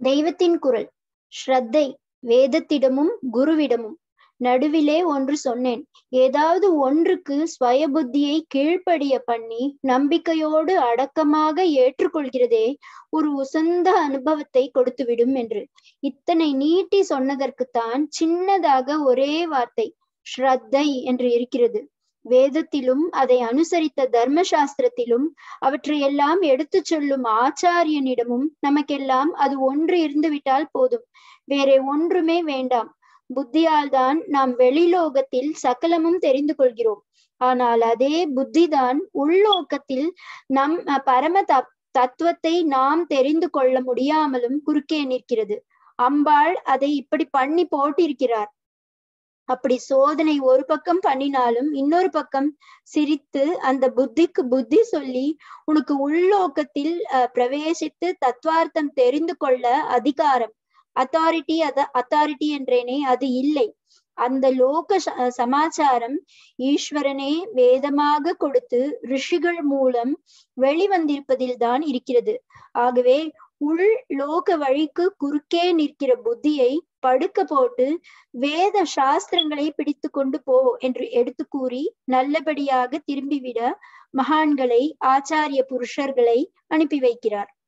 தெய்வத்தின் குரல் ஸ்ரத்தை வேதத்திடமும் குருவிடமும் நடுவிலே ஒன்று சொன்னேன் ஏதாவது ஒன்றுக்கு ஸ்வய புத்தியை கீழ்ப்படிய பண்ணி நம்பிக்கையோடு அடக்கமாக ஏற்றுக்கொள்கிறதே ஒரு உசந்த அனுபவத்தை கொடுத்துவிடும் என்று இத்தனை நீட்டி சொன்னதற்குத்தான் சின்னதாக ஒரே வார்த்தை ஸ்ரத்தை என்று இருக்கிறது வேதத்திலும் அதை அனுசரித்த தர்ம சாஸ்திரத்திலும் அவற்றையெல்லாம் எடுத்து சொல்லும் ஆச்சாரியனிடமும் நமக்கெல்லாம் அது ஒன்று இருந்துவிட்டால் போதும் வேறே ஒன்றுமே வேண்டாம் புத்தியால் தான் நாம் வெளிலோகத்தில் சகலமும் தெரிந்து கொள்கிறோம் ஆனால் அதே புத்திதான் உள்நோக்கத்தில் நம் பரம தத்துவத்தை நாம் தெரிந்து கொள்ள முடியாமலும் குறுக்கே நிற்கிறது அம்பாள் அதை இப்படி பண்ணி போட்டிருக்கிறார் அப்படி சோதனை ஒரு பக்கம் பண்ணினாலும் இன்னொரு பக்கம் சிரித்து அந்த புத்திக்கு புத்தி சொல்லி உனக்கு உள்நோக்கத்தில் பிரவேசித்து தத்துவார்த்தம் தெரிந்து கொள்ள அதிகாரம் அத்தாரிட்டி அத அத்தாரிட்டி என்றேனே அது இல்லை அந்த லோக சமாச்சாரம் ஈஸ்வரனே வேதமாக கொடுத்து ரிஷிகள் மூலம் வெளிவந்திருப்பதில் தான் இருக்கிறது ஆகவே உள் லோக வழிக்கு குறுக்கே நிற்கிற புத்தியை படுக்க போட்டு வேத சாஸ்திரங்களை பிடித்து கொண்டு போ என்று எடுத்து கூறி நல்லபடியாக திரும்பிவிட மகான்களை ஆச்சாரிய புருஷர்களை அனுப்பி வைக்கிறார்